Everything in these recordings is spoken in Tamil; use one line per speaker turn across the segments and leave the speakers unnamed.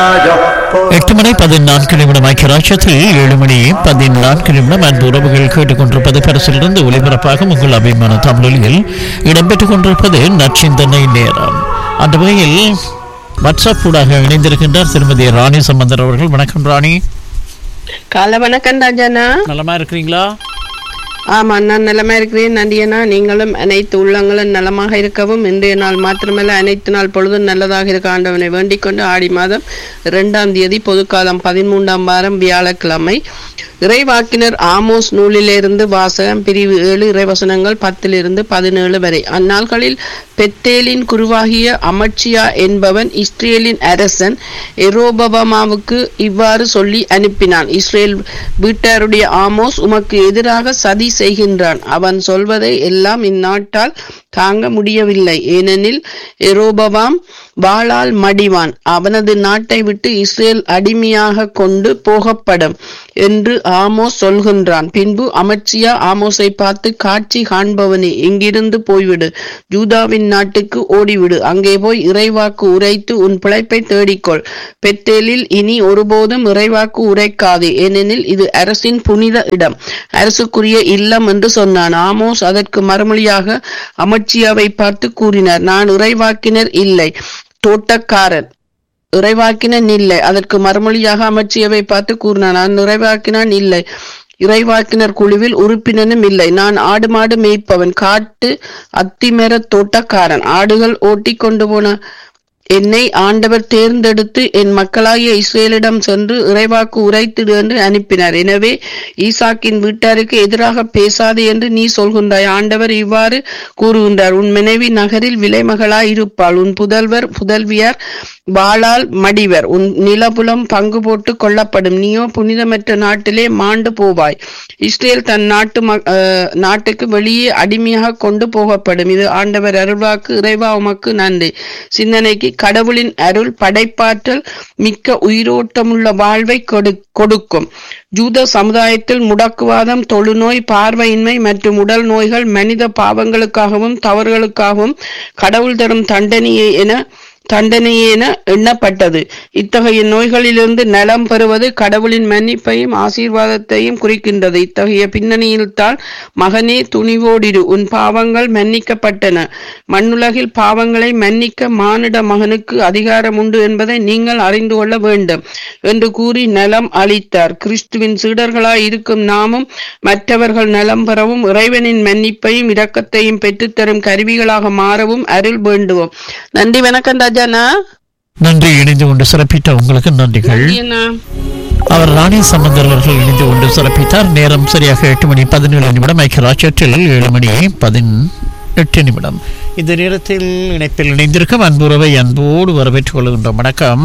எட்டு மணி பதினான்கு நிமிடம் ஐக்கியராட்சத்தில் ஏழு மணி பதினான்கு நிமிடம் அன்பு உறவுகள் கேட்டுக்கொண்டிருப்பது பரிசிலிருந்து ஒளிபரப்பாக உங்கள் அபிமான தமிழில் இடம்பெற்றுக் கொண்டிருப்பது நச்சிந்தனை நேரம் அந்த வகையில் வாட்ஸ்அப் ஊடாக இணைந்திருக்கின்றார் திருமதி ராணி சம்பந்தர் அவர்கள் வணக்கம் ராணி
காலை வணக்கம் ராஜாண்ணா
நலமா இருக்கிறீங்களா
ஆமா நான் நலமா இருக்கிறேன் நன்றியண்ணா நீங்களும் அனைத்து உள்ளங்களும் நலமாக இருக்கவும் இன்றைய நாள் மாத்திரமல்ல அனைத்து நாள் பொழுதும் நல்லதாக இருக்க ஆண்டவனை வேண்டிக் கொண்டு ஆடி மாதம் இரண்டாம் தேதி பொதுக்காலம் பதிமூன்றாம் வாரம் வியாழக்கிழமை இறைவாக்கினர் ஆமோஸ் நூலிலிருந்து வாசகம் பிரிவு ஏழு இறைவசனங்கள் பத்திலிருந்து பதினேழு வரை அந்நாள்களில் பெத்தேலின் குருவாகிய அமட்சியா என்பவன் இஸ்ரேலின் அரசன் எரோபமாவுக்கு இவ்வாறு சொல்லி அனுப்பினான் இஸ்ரேல் வீட்டாருடைய ஆமோஸ் உமக்கு எதிராக சதி செய்கின்றான் அவன் சொல்வதை எல்லாம் இந்நாட்டால் தாங்க முடியவில்லை ஏனெனில் எரோபவாம் வாளால் மடிவான் அவனது நாட்டை விட்டு இஸ்ரேல் அடிமையாக கொண்டு போகப்படும் என்று ஆமோஸ் சொல்கின்றான் பின்பு அமர்ச்சியா ஆமோஸை பார்த்து காட்சி காண்பவனே இங்கிருந்து போய்விடு ஜூதாவின் நாட்டுக்கு ஓடிவிடு அங்கே போய் இறைவாக்கு உரைத்து உன் பிழைப்பை தேடிக்கொள் பெத்தேலில் இனி ஒருபோதும் இறைவாக்கு உரைக்காதே ஏனெனில் இது அரசின் புனித இடம் அரசுக்குரிய இல்லம் என்று சொன்னான் ஆமோஸ் அதற்கு மறுமொழியாக அமர்ச்சியாவை பார்த்து கூறினார் நான் இறைவாக்கினர் இல்லை தோட்டக்காரன் இறைவாக்கினன் இல்லை அதற்கு மறுமொழியாக அமைச்சியவை பார்த்து கூறினான் நான் இறைவாக்கினான் இல்லை இறைவாக்கினர் குழுவில் உறுப்பினனும் இல்லை நான் ஆடு மாடு மேய்ப்பவன் காட்டு அத்திமர தோட்டக்காரன் ஆடுகள் ஓட்டி கொண்டு போன என்னை ஆண்டவர் தேர்ந்தெடுத்து என் மக்களாகிய இஸ்ரேலிடம் சென்று இறைவாக்கு உரைத்திடு என்று அனுப்பினார் எனவே ஈசாக்கின் வீட்டாருக்கு எதிராக பேசாதே என்று நீ சொல்கின்றாய் ஆண்டவர் இவ்வாறு கூறுகின்றார் உன் மனைவி நகரில் விலைமகளாய் இருப்பாள் உன் புதல்வர் புதல்வியார் வாளால் மடிவர் உன் நிலபுலம் பங்கு போட்டு கொள்ளப்படும் நீயோ புனிதமற்ற நாட்டிலே மாண்டு போவாய் இஸ்ரேல் தன் நாட்டு ம- அஹ், நாட்டுக்கு வெளியே அடிமையாக கொண்டு போகப்படும் இது ஆண்டவர் அருள்வாக்கு இறைவா உமக்கு நன்றி சிந்தனைக்கு கடவுளின் அருள் படைப்பாற்றல் மிக்க உயிரோட்டமுள்ள வாழ்வை கொடு கொடுக்கும் ஜூத சமுதாயத்தில் முடக்குவாதம் தொழுநோய் பார்வையின்மை மற்றும் உடல் நோய்கள் மனித பாவங்களுக்காகவும் தவறுகளுக்காகவும் கடவுள் தரும் தண்டனையை என தண்டனையே என எண்ணப்பட்டது இத்தகைய நோய்களிலிருந்து நலம் பெறுவது கடவுளின் மன்னிப்பையும் ஆசீர்வாதத்தையும் குறிக்கின்றது இத்தகைய பின்னணியில்தான் மகனே துணிவோடிரு உன் பாவங்கள் மன்னிக்கப்பட்டன மண்ணுலகில் பாவங்களை மன்னிக்க மானிட மகனுக்கு அதிகாரம் உண்டு என்பதை நீங்கள் அறிந்து கொள்ள வேண்டும் என்று கூறி நலம் அளித்தார் கிறிஸ்துவின் சீடர்களாய் இருக்கும் நாமும் மற்றவர்கள் நலம் பெறவும் இறைவனின் மன்னிப்பையும் இரக்கத்தையும் பெற்றுத்தரும் கருவிகளாக மாறவும் அருள் வேண்டுவோம் நன்றி வணக்கம் ராஜாண்ணா
நன்றி இணைந்து கொண்டு சிறப்பித்த உங்களுக்கு நன்றிகள்
அண்ணா.
அவர் ராணி சம்பந்தர் அவர்கள் இணைந்து கொண்டு சிறப்பித்தார் நேரம் சரியாக எட்டு மணி பதினேழு நிமிடம் ஐக்கியராட்சத்தில் ஏழு மணி பதினெட்டு நிமிடம் இந்த நேரத்தில் இணைப்பில் இணைந்திருக்கும் அன்புறவை அன்போடு வரவேற்றுக் கொள்கின்றோம் வணக்கம்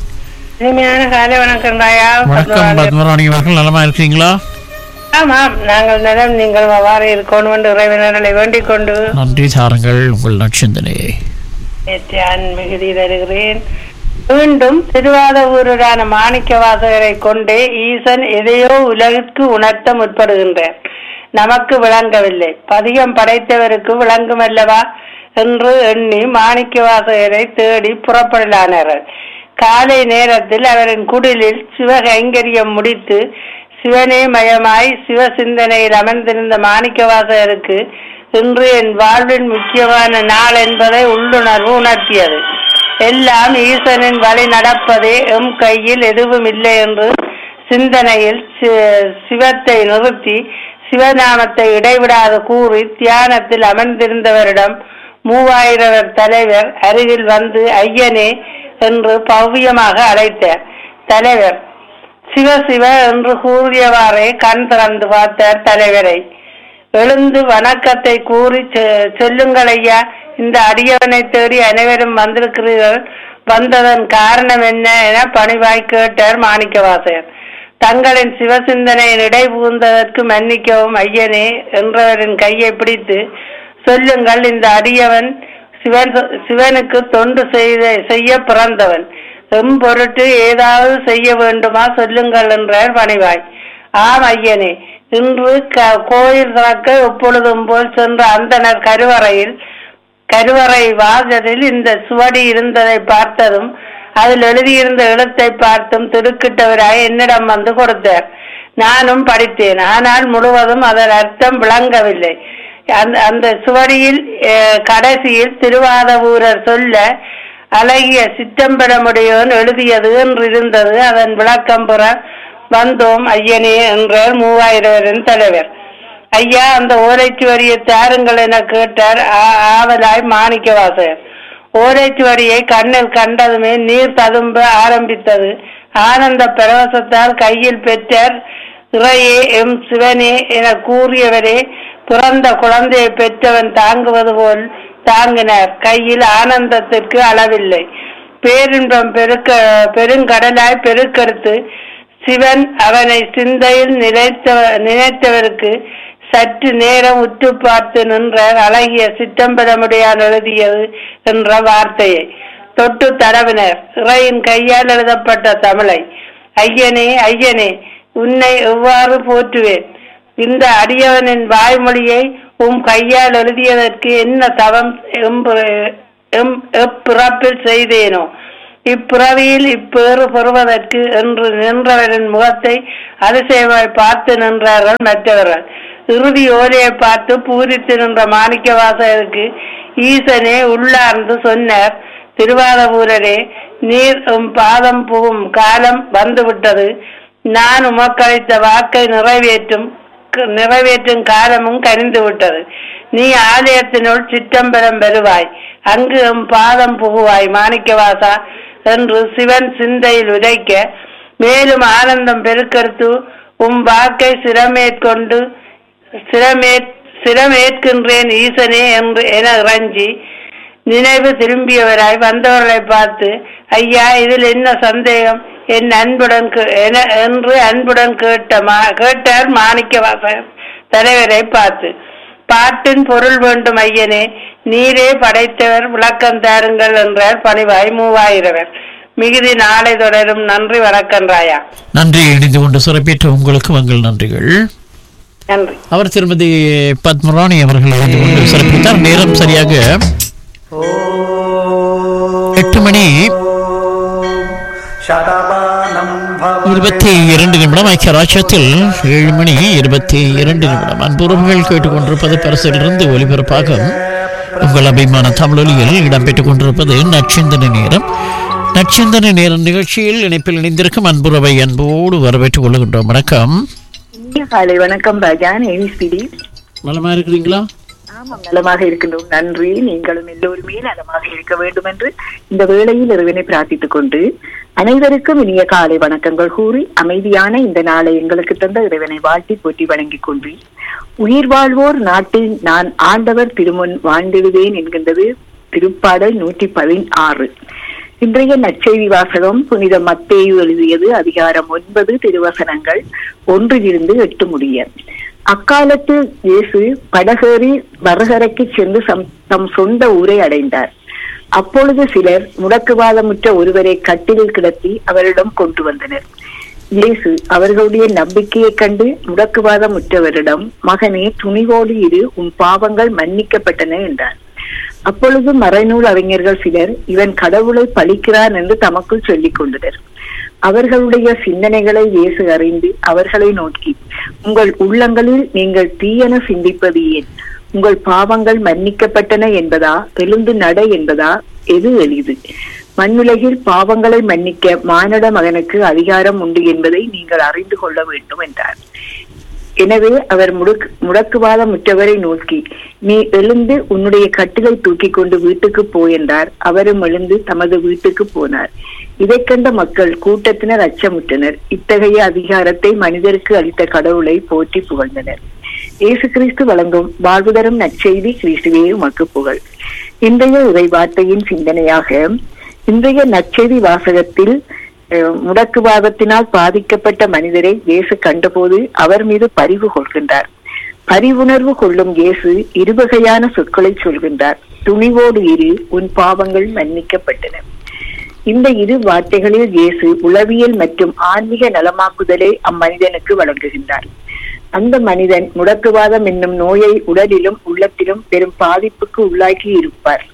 இனிமையான காலை வணக்கம் ராயா
வணக்கம் பத்மராணி அவர்கள் நலமா இருக்கிறீங்களா
ஆமாம் நாங்கள் நலம் நீங்கள் அவ்வாறு இருக்கணும் என்று இறைவனர்களை வேண்டிக் கொண்டு
நன்றி தாருங்கள் உங்கள் நற்சிந்தனையை
நேற்றான் மிகுதி தருகிறேன் மீண்டும் திருவாதூரரான மாணிக்க வாசகரை கொண்டே ஈசன் எதையோ உலகிற்கு உணர்த்த முற்படுகின்றார் நமக்கு விளங்கவில்லை பதிகம் படைத்தவருக்கு விளங்கும் அல்லவா என்று எண்ணி மாணிக்க வாசகரை தேடி புறப்படலானார்கள் காலை நேரத்தில் அவரின் குடிலில் சிவகைங்கரியம் முடித்து சிவனே மயமாய் சிவ சிந்தனையில் அமர்ந்திருந்த மாணிக்கவாசகருக்கு இன்று என் வாழ்வின் முக்கியமான நாள் என்பதை உள்ளுணர்வு உணர்த்தியது எல்லாம் ஈசனின் வழி நடப்பதே எம் கையில் எதுவும் இல்லை என்று சிந்தனையில் சி- சிவத்தை நிறுத்தி சிவநாமத்தை இடைவிடாது கூறி தியானத்தில் அமர்ந்திருந்தவரிடம் மூவாயிரவர் தலைவர் அருகில் வந்து ஐயனே என்று பவ்யமாக அழைத்தார் தலைவர் சிவ சிவ என்று கூறியவாறே கண் திறந்து பார்த்தார் தலைவரை எழுந்து வணக்கத்தை கூறி செ- செல்லுங்கள் ஐயா இந்த அடியவனை தேடி அனைவரும் வந்திருக்கிறீர்கள் வந்ததன் காரணம் என்ன என பணிவாய் கேட்டார் மாணிக்கவாசகர் தங்களின் சிவசிந்தனையின் இடை புகுந்ததற்கு மன்னிக்கவும் ஐயனே என்றவரின் கையை பிடித்து சொல்லுங்கள் இந்த அடியவன் சிவன் சிவனுக்கு தொண்டு செய்த செய்ய பிறந்தவன் எம் பொருட்டு ஏதாவது செய்ய வேண்டுமா சொல்லுங்கள் என்றார் பணிவாய் ஆம் ஐயனே இன்று க- கோயில் திறக்க எப்பொழுதும் போல் சென்ற அந்தனர் கருவறையில் கருவறை வாசலில் இந்த சுவடி இருந்ததை பார்த்ததும் அதில் எழுதியிருந்த எழுத்தை பார்த்தும் திடுக்கிட்டவராய் என்னிடம் வந்து கொடுத்தார் நானும் படித்தேன் ஆனால் முழுவதும் அதன் அர்த்தம் விளங்கவில்லை அந்த அந்த சுவடியில் அஹ், கடைசியில் திருவாதவூரர் சொல்ல அழகிய சித்தம்பரமுடையோன் எழுதியது என்று இருந்தது அதன் விளக்கம் பெற வந்தோம் ஐயனே என்றார் மூவாயிரவரின் தலைவர் ஐயா அந்த ஓலைச்சுவடியை தாருங்கள் என கேட்டார் ஆ- ஆவலாய் மாணிக்கவாசகர் ஓலைச்சுவடியை கண்ணில் கண்டதுமே நீர் ததும்ப ஆரம்பித்தது ஆனந்த பரவசத்தால் கையில் பெற்றார் இறையே எம் சிவனே என கூறியவரே பிறந்த குழந்தையை பெற்றவன் தாங்குவது போல் தாங்கினார் கையில் ஆனந்தத்திற்கு அளவில்லை பேரின்பம் பெருக்க பெருங்கடலாய் பெருக்கெடுத்து சிவன் அவனை சிந்தையில் நினைத்த நினைத்தவருக்கு சற்று நேரம் உற்று பார்த்து நின்றார் அழகிய சிற்றம்பலமுடையான் எழுதியது என்ற வார்த்தையை தொட்டு தடவினர் இறையின் கையால் எழுதப்பட்ட தமிழை ஐயனே ஐயனே உன்னை எவ்வாறு போற்றுவேன் இந்த அடியவனின் வாய்மொழியை உம் கையால் எழுதியதற்கு என்ன தவம் எம்பு- எம்- எப்பிறப்பில் செய்தேனோ இப்பிறவியில் இப்பேறு பெறுவதற்கு என்று நின்றவரின் முகத்தை அதிசயமாய் பார்த்து நின்றார்கள் மற்றவர்கள் இறுதி ஓலையை பார்த்து பூரித்து நின்ற மாணிக்கவாசகருக்கு ஈசனே உள்ளார்ந்து சொன்னார் திருவாதபூரரே நீர் உம் பாதம் புகும் காலம் வந்துவிட்டது நான் உமக்களித்த வாக்கை நிறைவேற்றும் நிறைவேற்றும் காலமும் கனிந்து விட்டது நீ ஆலயத்தினுள் சிற்றம்பலம் பெறுவாய் அங்கு எம் பாதம் புகுவாய் மாணிக்கவாசா என்று சிவன் சிந்தையில் உதைக்க மேலும் ஆனந்தம் பெருக்கெடுத்து உம் வாக்கை சிரமேற்கொண்டு சிரமே சிரமேற்கின்றேன் ஈசனே என்று என இறஞ்சி நினைவு திரும்பியவராய் வந்தவர்களை பார்த்து ஐயா இதில் என்ன சந்தேகம் என் அன்புடன் கே- என- என்று அன்புடன் கேட்ட மா- கேட்டார் மாணிக்க வாசகர் தலைவரை பார்த்து பாட்டின் பொருள் வேண்டும் ஐயனே நீரே படைத்தவர் விளக்கம் தாருங்கள் என்றார் பணிவாய் மூவாயிரவர் மிகுதி நாளை தொடரும் நன்றி வணக்கம் ராயா
நன்றி இணைந்து கொண்டு சிறப்பித்த உங்களுக்கு உங்கள் நன்றிகள்
நன்றி
அவர் திருமதி பத்மராணி அவர்கள் இணைந்து கொண்டு சிறப்பித்தார் நேரம் சரியாக எட்டு மணி
शतमानं
இருபத்தி இரண்டு நிமிடம் ஐக்கிய ராஜ்யத்தில் ஏழு மணி இருபத்தி இரண்டு நிமிடம் அன்புறவுகள் கேட்டுக்கொண்டிருப்பது பரிசிலிருந்து ஒலிபரப்பாக உங்கள் அபிமான தமிழொலியில் இடம்பெற்றுக் கொண்டிருப்பது நற்சிந்தனை நேரம் நற்சிந்தனை நேரம் நிகழ்ச்சியில் இணைப்பில் இணைந்திருக்கும் அன்புறவை அன்போடு வரவேற்றுக் கொள்கின்றோம் வணக்கம்
இனிய காலை வணக்கம் பஜான் ஏவிஸ்பிடி
நலமா இருக்கிறீங்களா
ஆமாம் நலமாக இருக்கின்றோம் நன்றி நீங்களும் எல்லோருமே நலமாக இருக்க வேண்டும் என்று இந்த வேளையில் இறைவனை பிரார்த்தித்துக் கொண்டு அனைவருக்கும் இனிய காலை வணக்கங்கள் கூறி அமைதியான இந்த நாளை எங்களுக்கு தந்த இறைவனை வாழ்த்தி போற்றி வணங்கிக் கொண்டு உயிர் வாழ்வோர் நாட்டில் நான் ஆண்டவர் திருமுன் வாழ்ந்திடுவேன் என்கின்றது திருப்பாடல் நூற்றி பதினாறு இன்றைய நற்செய்தி வாசகம் புனித மத்தேயு எழுதியது அதிகாரம் ஒன்பது திருவசனங்கள் ஒன்றிலிருந்து எட்டு முடிய அக்காலத்து இயேசு படகேறி வரகரைக்கு சென்று சம் தம் சொந்த ஊரை அடைந்தார் அப்பொழுது சிலர் முடக்குவாதமுற்ற ஒருவரை கட்டிலில் கிடத்தி அவரிடம் கொண்டு வந்தனர் இயேசு அவர்களுடைய நம்பிக்கையைக் கண்டு முடக்குவாதமுற்றவரிடம் மகனே துணிவோடு இரு உன் பாவங்கள் மன்னிக்கப்பட்டன என்றார் அப்பொழுது மறைநூல் அறிஞர்கள் சிலர் இவன் கடவுளை பழிக்கிறான் என்று தமக்குள் சொல்லிக் கொண்டனர் அவர்களுடைய சிந்தனைகளை இயேசு அறிந்து அவர்களை நோக்கி உங்கள் உள்ளங்களில் நீங்கள் தீயன சிந்திப்பது ஏன் உங்கள் பாவங்கள் மன்னிக்கப்பட்டன என்பதா எழுந்து நட என்பதா எது எளிது மண்ணுலகில் பாவங்களை மன்னிக்க மானிட மகனுக்கு அதிகாரம் உண்டு என்பதை நீங்கள் அறிந்து கொள்ள வேண்டும் என்றார் எனவே அவர் முடக்கு முடக்குவாதம் முற்றவரை நோக்கி நீ எழுந்து உன்னுடைய கட்டிலை தூக்கி கொண்டு வீட்டுக்கு போ என்றார் அவரும் எழுந்து தமது வீட்டுக்கு போனார் இதைக் கண்ட மக்கள் கூட்டத்தினர் அச்சமுற்றனர் இத்தகைய அதிகாரத்தை மனிதருக்கு அளித்த கடவுளை போற்றி புகழ்ந்தனர் இயேசு கிறிஸ்து வழங்கும் வாழ்வுதரும் நற்செய்தி கிறிஸ்துவே உமக்கு புகழ் இன்றைய உரை வார்த்தையின் சிந்தனையாக இன்றைய நற்செய்தி வாசகத்தில் அஹ், முடக்குவாதத்தினால் பாதிக்கப்பட்ட மனிதரை இயேசு கண்டபோது அவர் மீது பரிவு கொள்கின்றார் பரிவுணர்வு கொள்ளும் இயேசு இருவகையான சொற்களை சொல்கின்றார் துணிவோடு இரு உன் பாவங்கள் மன்னிக்கப்பட்டன இந்த இரு வார்த்தைகளில் இயேசு உளவியல் மற்றும் ஆன்மீக நலமாக்குதலை அம்மனிதனுக்கு வழங்குகின்றார் அந்த மனிதன் முடக்குவாதம் என்னும் நோயை உடலிலும் உள்ளத்திலும் பெரும் பாதிப்புக்கு உள்ளாக்கி இருப்பார்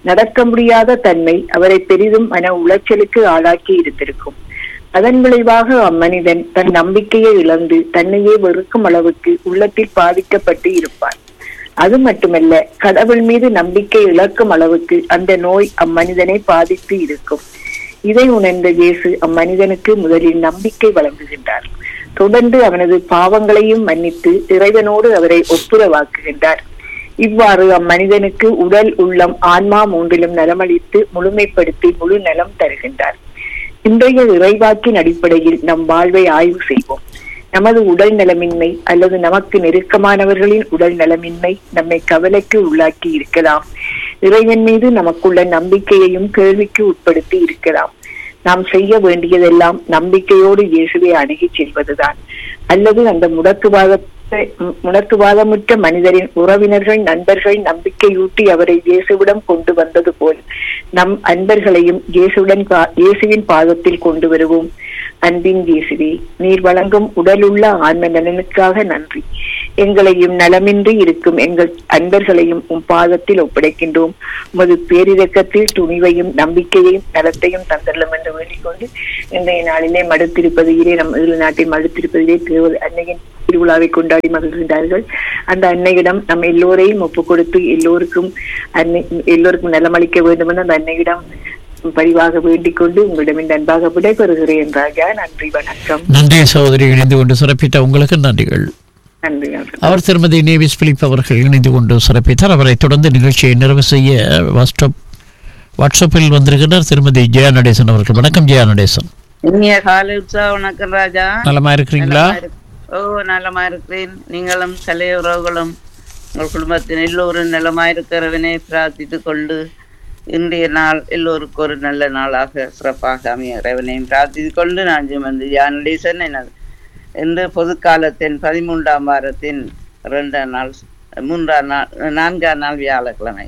நடக்க முடியாத தன்மை அவரை பெரிதும் மன உளைச்சலுக்கு ஆளாக்கி இருந்திருக்கும் அதன் விளைவாக அம்மனிதன் தன் நம்பிக்கையை இழந்து தன்னையே வெறுக்கும் அளவுக்கு உள்ளத்தில் பாதிக்கப்பட்டு இருப்பார் அது மட்டுமல்ல கடவுள் மீது நம்பிக்கை இழக்கும் அளவுக்கு அந்த நோய் அம்மனிதனை பாதித்து இருக்கும் இதை உணர்ந்த இயேசு அம்மனிதனுக்கு முதலில் நம்பிக்கை வழங்குகின்றார் தொடர்ந்து அவனது பாவங்களையும் மன்னித்து இறைவனோடு அவரை ஒப்புரவாக்குகின்றார் இவ்வாறு அம்மனிதனுக்கு உடல் உள்ளம் ஆன்மா மூன்றிலும் நலமளித்து முழுமைப்படுத்தி முழு நலம் தருகின்றார் இன்றைய இறைவாக்கின் அடிப்படையில் நம் வாழ்வை ஆய்வு செய்வோம் நமது உடல் நலமின்மை அல்லது நமக்கு நெருக்கமானவர்களின் உடல் நலமின்மை நம்மை கவலைக்கு உள்ளாக்கி இருக்கலாம் இறைவன் மீது நமக்குள்ள நம்பிக்கையையும் கேள்விக்கு உட்படுத்தி இருக்கலாம் நாம் செய்ய வேண்டியதெல்லாம் நம்பிக்கையோடு இயேசுவை அணுகிச் செல்வதுதான் அல்லது அந்த முடக்குவாதத்தை மு- முடக்குவாதமுற்ற மனிதரின் உறவினர்கள் நண்பர்கள் நம்பிக்கையூட்டி அவரை இயேசுவிடம் கொண்டு வந்தது போல் நம் அன்பர்களையும் இயேசுடன் பா- இயேசுவின் பாதத்தில் கொண்டு வருவோம் அன்பின் இயேசுவே நீர் வழங்கும் உடலுள்ள ஆன்ம நலனுக்காக நன்றி எங்களையும் நலமின்றி இருக்கும் எங்கள் அன்பர்களையும் உம் பாதத்தில் ஒப்படைக்கின்றோம் உமது பேரிரக்கத்தில் துணிவையும் நம்பிக்கையையும் நலத்தையும் தந்தரலாம் என்று வேண்டிக் கொண்டு இன்றைய நாளிலே மடுத்திருப்பதிலே நம் ஏழு நாட்டை மடுத்திருப்பதிலே திரு அன்னையின் திருவிழாவை கொண்டாடி மகிழ்கின்றார்கள் அந்த அன்னையிடம் நம் எல்லோரையும் ஒப்புக் கொடுத்து எல்லோருக்கும் அன்னை எல்லோருக்கும் நலமளிக்க வேண்டும் என்று அந்த அன்னையிடம் பரிவாக வேண்டிக் கொண்டு உங்களிடம் இந்த அன்பாக விடைபெறுகிறேன் ராஜா நன்றி வணக்கம்
நன்றி சகோதரி இணைந்து கொண்டு சிறப்பித்த உங்களுக்கு நன்றிகள்
நன்றி வணக்கம்
அவர் திருமதி நேவிஸ் பிலிப் அவர்கள் இணைந்து கொண்டு சிறப்பித்தார் அவரை தொடர்ந்து நிகழ்ச்சியை நிறைவு செய்ய வாட்ஸ்அப் வாட்ஸ்அப்பில் வந்திருக்கிறார் திருமதி ஜெயா நடேசன் அவர்கள் வணக்கம் ஜெயா நடேசன்
இனிய காலை உற்சாக வணக்கம் ராஜா
நலமா இருக்கிறீங்களா
நலமா இரு- ஓ நலமா இருக்கிறேன் நீங்களும் கலைய உறவுகளும் உங்கள் குடும்பத்தின் எல்லோரும் நலமா இருக்கிறவனை பிரார்த்தித்துக் கொண்டு இன்றைய நாள் எல்லோருக்கும் ஒரு நல்ல நாளாக சிறப்பாக அமைய இறைவனையும் பிரார்த்தித்துக் கொண்டு நான் வந்து ஜானடீசன் எனது இன்று பொதுக்காலத்தின் பதிமூன்றாம் வாரத்தின் இரண்டாம் நாள் மூன்றாம் நாள் நான்காம் நாள் வியாழக்கிழமை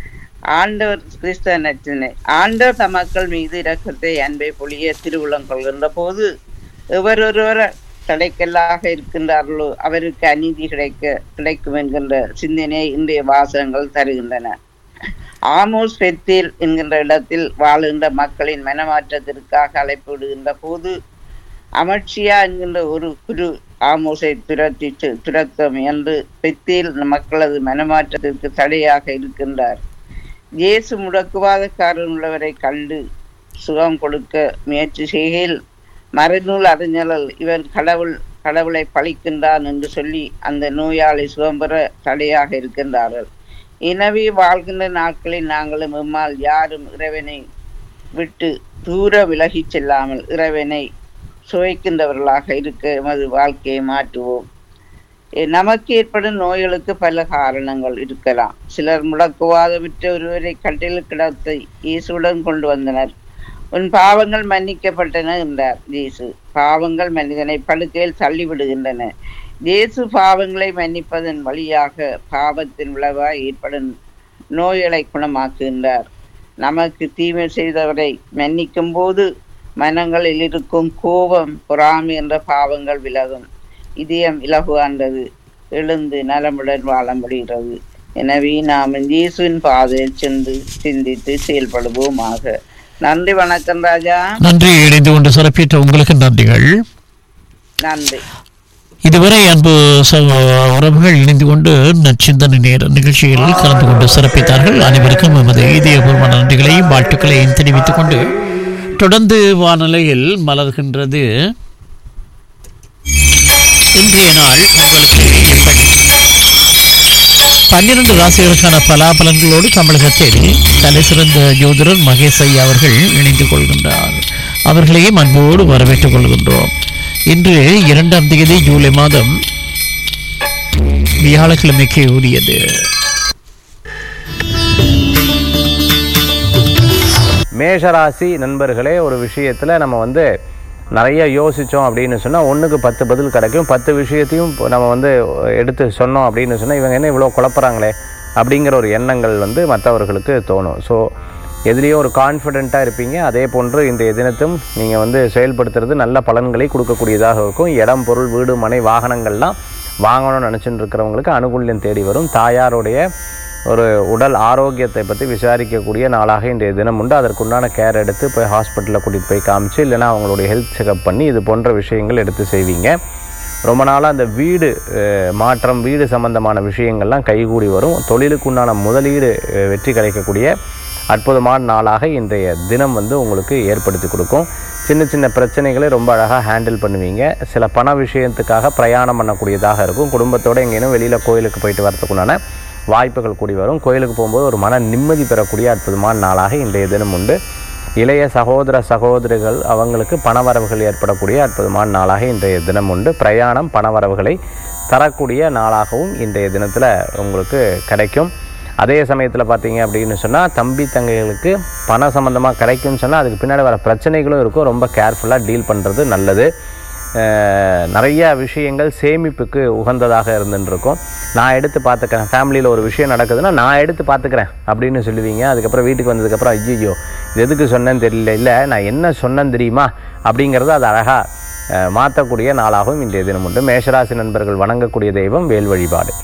ஆண்டவர் கிறிஸ்தவ நற்றினை ஆண்டவர் தமக்கள் மீது இரக்கத்தை அன்பை பொழிய திருவுளம் கொள்கின்ற போது எவரொருவர் தடைக்கல்லாக இருக்கின்றார்களோ அவருக்கு அநீதி கிடைக்க கிடைக்கும் என்கின்ற சிந்தனையை இன்றைய வாசகங்கள் தருகின்றன ஆமோஸ் பெத்தேல் என்கின்ற இடத்தில் வாழுகின்ற மக்களின் மனமாற்றத்திற்காக அழைப்பு விடுகின்ற போது அமர்ஷியா என்கின்ற ஒரு குரு ஆமோஸை துரத்தி து- துரத்த முயன்று பெத்தேல் மக்களது மனமாற்றத்திற்கு தடையாக இருக்கின்றார் இயேசு முடக்குவாதக்காரன் உள்ளவரை கண்டு சுகம் கொடுக்க முயற்சி செய்கையில் மறைநூல் அறிஞர்கள் இவன் கடவுள் கடவுளை பழிக்கின்றான் என்று சொல்லி அந்த நோயாளி சுகம் பெற தடையாக இருக்கின்றார்கள் எனவே வாழ்கின்ற நாட்களில் நாங்களும் எம்மால் யாரும் இறைவனை விட்டு தூர விலகிச் செல்லாமல் இறைவனை சுவைக்கின்றவர்களாக இருக்க எமது வாழ்க்கையை மாற்றுவோம் எ- நமக்கு ஏற்படும் நோய்களுக்கு பல காரணங்கள் இருக்கலாம் சிலர் முடக்குவாதமிட்ட ஒருவரை கட்டில் கிடத்தை இயேசுடன் கொண்டு வந்தனர் உன் பாவங்கள் மன்னிக்கப்பட்டன என்றார் இயேசு பாவங்கள் மனிதனை படுக்கையில் தள்ளிவிடுகின்றன இயேசு பாவங்களை மன்னிப்பதன் வழியாக பாவத்தின் விளைவாய் ஏற்படும் நோய்களை குணமாக்குகின்றார் நமக்கு தீமை செய்தவரை மன்னிக்கும் போது மனங்களில் இருக்கும் கோபம் பொறாமை என்ற பாவங்கள் விலகும் இதயம் இலகுவாண்டது எழுந்து நலமுடன் வாழ முடிகிறது எனவே நாம் இயேசுவின் பாதையில் சென்று சிந்தித்து செயல்படுவோமாக நன்றி வணக்கம் ராஜா
நன்றி இணைந்து கொண்டு சிறப்பித்த உங்களுக்கு நன்றிகள்
நன்றி
இதுவரை அன்பு சகோ- உறவுகள் இணைந்து கொண்டு நச்சிந்தனை நேர நிகழ்ச்சிகளில் கலந்து கொண்டு சிறப்பித்தார்கள் அனைவருக்கும் எமது இதயபூர்வ நன்றிகளையும் வாழ்த்துக்களையும் தெரிவித்துக் கொண்டு தொடர்ந்து வானிலையில் மலர்கின்றது இன்றைய நாள் உங்களுக்கு எப்படி பன்னிரண்டு ராசிகளுக்கான பலாபலன்களோடு தமிழகத்தில் தலைசிறந்த ஜோதிடர் மகேஷ் ஐயா அவர்கள் இணைந்து கொள்கின்றார் அவர்களையும் அன்போடு வரவேற்றுக் கொள்கின்றோம் இன்று இரண்டாம் தேதி ஜூலை மாதம் வியாழக்கிழமைக்கு உரியது
மேஷராசி நண்பர்களே ஒரு விஷயத்தில் நம்ம வந்து நிறைய யோசித்தோம் அப்படின்னு சொன்னால் ஒன்றுக்கு பத்து பதில் கிடைக்கும் பத்து விஷயத்தையும் இப்போ நம்ம வந்து எடுத்து சொன்னோம் அப்படின்னு சொன்னால் இவங்க என்ன இவ்வளோ குழப்பறாங்களே அப்படிங்கிற ஒரு எண்ணங்கள் வந்து மற்றவர்களுக்கு தோணும் ஸோ எதுலேயும் ஒரு கான்ஃபிடெண்ட்டாக இருப்பீங்க அதே போன்று இன்றைய தினத்தும் நீங்கள் வந்து செயல்படுத்துறது நல்ல பலன்களை கொடுக்கக்கூடியதாக இருக்கும் இடம் பொருள் வீடு மனை வாகனங்கள்லாம் வாங்கணும்னு நினச்சிட்டு இருக்கிறவங்களுக்கு அனுகூல்யம் தேடி வரும் தாயாருடைய ஒரு உடல் ஆரோக்கியத்தை பற்றி விசாரிக்கக்கூடிய நாளாக இன்றைய தினம் உண்டு அதற்குண்டான கேர் எடுத்து போய் ஹாஸ்பிட்டலில் கூட்டிகிட்டு போய் காமிச்சு இல்லைன்னா அவங்களுடைய ஹெல்த் செக்அப் பண்ணி இது போன்ற விஷயங்கள் எடுத்து செய்வீங்க ரொம்ப நாளாக அந்த வீடு அஹ், மாற்றம் வீடு சம்பந்தமான விஷயங்கள்லாம் கைகூடி வரும் தொழிலுக்கு உண்டான முதலீடு அஹ், வெற்றி கிடைக்கக்கூடிய அற்புதமான நாளாக இன்றைய தினம் வந்து உங்களுக்கு ஏற்படுத்தி கொடுக்கும் சின்ன சின்ன பிரச்சனைகளை ரொம்ப அழகாக ஹேண்டில் பண்ணுவீங்க சில பண விஷயத்துக்காக பிரயாணம் பண்ணக்கூடியதாக இருக்கும் குடும்பத்தோடு எங்கேயும் வெளியில் கோயிலுக்கு போயிட்டு வரதுக்குண்டான வாய்ப்புகள் கூடி வரும் கோயிலுக்கு போகும்போது ஒரு மன நிம்மதி பெறக்கூடிய அற்புதமான நாளாக இன்றைய தினம் உண்டு இளைய சகோதர சகோதரிகள் அவங்களுக்கு பணவரவுகள் ஏற்படக்கூடிய அற்புதமான நாளாக இன்றைய தினம் உண்டு பிரயாணம் பணவரவுகளை தரக்கூடிய நாளாகவும் இன்றைய தினத்தில் உங்களுக்கு கிடைக்கும் அதே சமயத்தில் பார்த்தீங்க அப்படின்னு சொன்னால் தம்பி தங்கைகளுக்கு பண சம்மந்தமாக கிடைக்கும்னு சொன்னால் அதுக்கு பின்னாடி வர பிரச்சனைகளும் இருக்கும் ரொம்ப கேர்ஃபுல்லாக டீல் பண்ணுறது நல்லது அஹ் நிறைய விஷயங்கள் சேமிப்புக்கு உகந்ததாக இருந்துருக்கும் நான் எடுத்து பார்த்துக்கிறேன் ஃபேமிலியில் ஒரு விஷயம் நடக்குதுன்னா நான் எடுத்து பார்த்துக்கிறேன் அப்படின்னு சொல்லுவீங்க அதுக்கப்புறம் வீட்டுக்கு வந்ததுக்கப்புறம் ஐயோ இது எதுக்கு சொன்னேன்னு தெரியல இல்லை நான் என்ன சொன்னேன்னு தெரியுமா அப்படிங்கிறது அது அழகாக மாற்றக்கூடிய நாளாகவும் இன்றைய தினம் உண்டு மேஷராசி நண்பர்கள் வணங்கக்கூடிய தெய்வம் வேல் வழிபாடு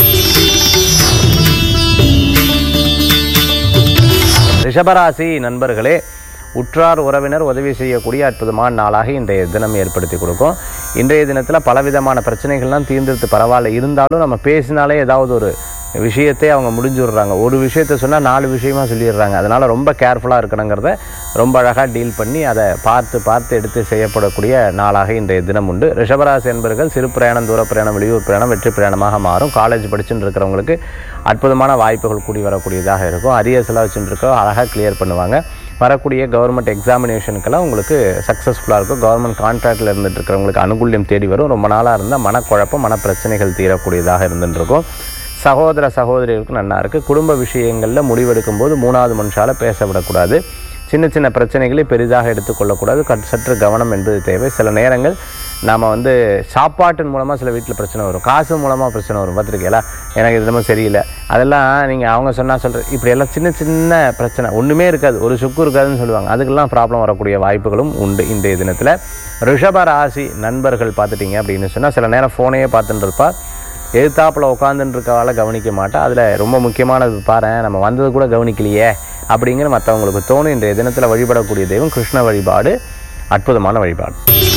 ரிஷபராசி நண்பர்களே உற்றார் உறவினர் உதவி செய்யக்கூடிய அற்புதமான நாளாக இன்றைய தினம் ஏற்படுத்தி கொடுக்கும் இன்றைய தினத்தில் பலவிதமான பிரச்சனைகள்லாம் தீர்ந்துட்டு பரவாயில்ல இருந்தாலும் நம்ம பேசினாலே ஏதாவது ஒரு விஷயத்தை அவங்க முடிஞ்சு விடுறாங்க ஒரு விஷயத்த சொன்னால் நாலு விஷயமா சொல்லிடுறாங்க அதனால் ரொம்ப கேர்ஃபுல்லாக இருக்கணுங்கிறத ரொம்ப அழகாக டீல் பண்ணி அதை பார்த்து பார்த்து எடுத்து செய்யப்படக்கூடிய நாளாக இன்றைய தினம் உண்டு ரிஷபராசி என்பர்கள் சிறு பிரயாணம் தூர பிரயாணம் வெளியூர் பிரயாணம் வெற்றி பிரயாணமாக மாறும் காலேஜ் படிச்சுட்டு இருக்கிறவங்களுக்கு அற்புதமான வாய்ப்புகள் கூடி வரக்கூடியதாக இருக்கும் அரியர்ஸ்லாம் வச்சுட்டு இருக்கோம் அழகாக கிளியர் பண்ணுவாங்க வரக்கூடிய கவர்மெண்ட் எக்ஸாமினேஷனுக்கெல்லாம் உங்களுக்கு சக்ஸஸ்ஃபுல்லாக இருக்கும் கவர்மெண்ட் கான்ட்ராக்டில் இருந்துட்டு இருக்கிறவங்களுக்கு அனுகூல்யம் தேடி வரும் ரொம்ப நாளாக இருந்தால் மனக்குழப்பம் மனப்பிரச்சனைகள் தீரக்கூடியதாக இருந்துட்டு இருக்கும் சகோதர சகோதரிகளுக்கு நல்லா இருக்குது குடும்ப விஷயங்களில் முடிவெடுக்கும் போது மூணாவது மனுஷால பேச விடக்கூடாது சின்ன சின்ன பிரச்சனைகளை பெரிதாக எடுத்துக்கொள்ளக்கூடாது கட் சற்று கவனம் என்பது தேவை சில நேரங்கள் நாம் வந்து சாப்பாட்டின் மூலமாக சில வீட்டில் பிரச்சனை வரும் காசு மூலமாக பிரச்சனை வரும் பார்த்துருக்கீங்களா எனக்கு இது ரொம்ப சரியில்லை அதெல்லாம் நீங்கள் அவங்க சொன்னால் சொல்கிற இப்படி எல்லாம் சின்ன சின்ன பிரச்சனை ஒன்றுமே இருக்காது ஒரு சுக்கு இருக்காதுன்னு சொல்லுவாங்க அதுக்கெல்லாம் ப்ராப்ளம் வரக்கூடிய வாய்ப்புகளும் உண்டு இன்றைய தினத்தில் ரிஷப ராசி நண்பர்கள் பார்த்துட்டீங்க அப்படின்னு சொன்னால் சில நேரம் ஃபோனையே பார்த்துட்டு இருப்பா எதிர்த்தாப்பில் உட்காந்துட்டு இருக்கவால கவனிக்க மாட்டா அதில் ரொம்ப முக்கியமானது பாரு நம்ம வந்தது கூட கவனிக்கலையே அப்படிங்கிற மற்றவங்களுக்கு தோணும் இன்றைய தினத்தில் வழிபடக்கூடிய தெய்வம் கிருஷ்ண வழிபாடு அற்புதமான வழிபாடு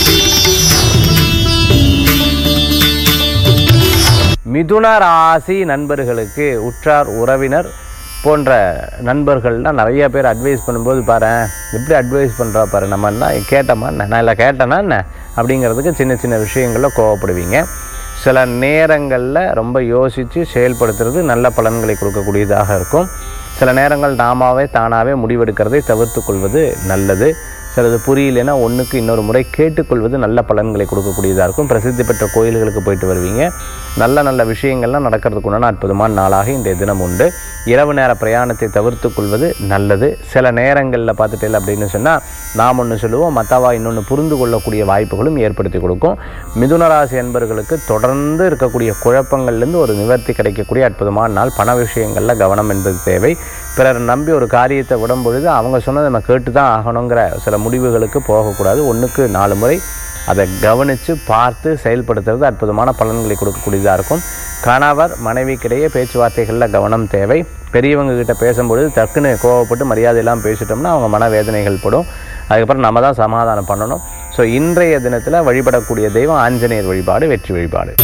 மிதுன ராசி நண்பர்களுக்கு உற்றார் உறவினர் போன்ற நண்பர்கள்லாம் நிறைய பேர் அட்வைஸ் பண்ணும்போது பாரு எப்படி அட்வைஸ் பண்ணுறா பாரு நம்ம என்ன கேட்டோமா என்ன நான் இல்லை கேட்டேனா என்ன அப்படிங்கிறதுக்கு சின்ன சின்ன விஷயங்களில் கோவப்படுவீங்க சில நேரங்களில் ரொம்ப யோசித்து செயல்படுத்துறது நல்ல பலன்களை கொடுக்கக்கூடியதாக இருக்கும் சில நேரங்கள் நாமாவே தானாகவே முடிவெடுக்கிறதை தவிர்த்து கொள்வது நல்லது சிலது புரியலைன்னா ஒன்றுக்கு இன்னொரு முறை கேட்டுக்கொள்வது நல்ல பலன்களை கொடுக்கக்கூடியதாக இருக்கும் பிரசித்தி பெற்ற கோயில்களுக்கு போயிட்டு வருவீங்க நல்ல நல்ல விஷயங்கள்லாம் நடக்கிறதுக்கு உண்டான அற்புதமான நாளாக இன்றைய தினம் உண்டு இரவு நேர பிரயாணத்தை தவிர்த்து கொள்வது நல்லது சில நேரங்களில் பார்த்துட்டேன் அப்படின்னு சொன்னால் நாம் ஒன்று சொல்லுவோம் மற்றவா இன்னொன்று புரிந்து கொள்ளக்கூடிய வாய்ப்புகளும் ஏற்படுத்தி கொடுக்கும் மிதுன ராசி அன்பர்களுக்கு தொடர்ந்து இருக்கக்கூடிய குழப்பங்கள்லேருந்து ஒரு நிவர்த்தி கிடைக்கக்கூடிய அற்புதமான நாள் பண விஷயங்களில் கவனம் என்பது தேவை பிறர் நம்பி ஒரு காரியத்தை விடும் பொழுது அவங்க சொன்னதை நம்ம கேட்டு தான் ஆகணுங்கிற சில முடிவுகளுக்கு போகக்கூடாது ஒன்றுக்கு நாலு முறை அதை கவனித்து பார்த்து செயல்படுத்துறது அற்புதமான பலன்களை கொடுக்கக்கூடியதாக இருக்கும் கணவர் மனைவிக்கிடையே பேச்சுவார்த்தைகளில் கவனம் தேவை பெரியவங்க கிட்ட பேசும்பொழுது டக்குன்னு கோவப்பட்டு மரியாதையெல்லாம் பேசிட்டோம்னா அவங்க மனவேதனைகள் படும் அதுக்கப்புறம் நம்ம தான் சமாதானம் பண்ணணும் ஸோ இன்றைய தினத்தில் வழிபடக்கூடிய தெய்வம் ஆஞ்சநேயர் வழிபாடு வெற்றி வழிபாடு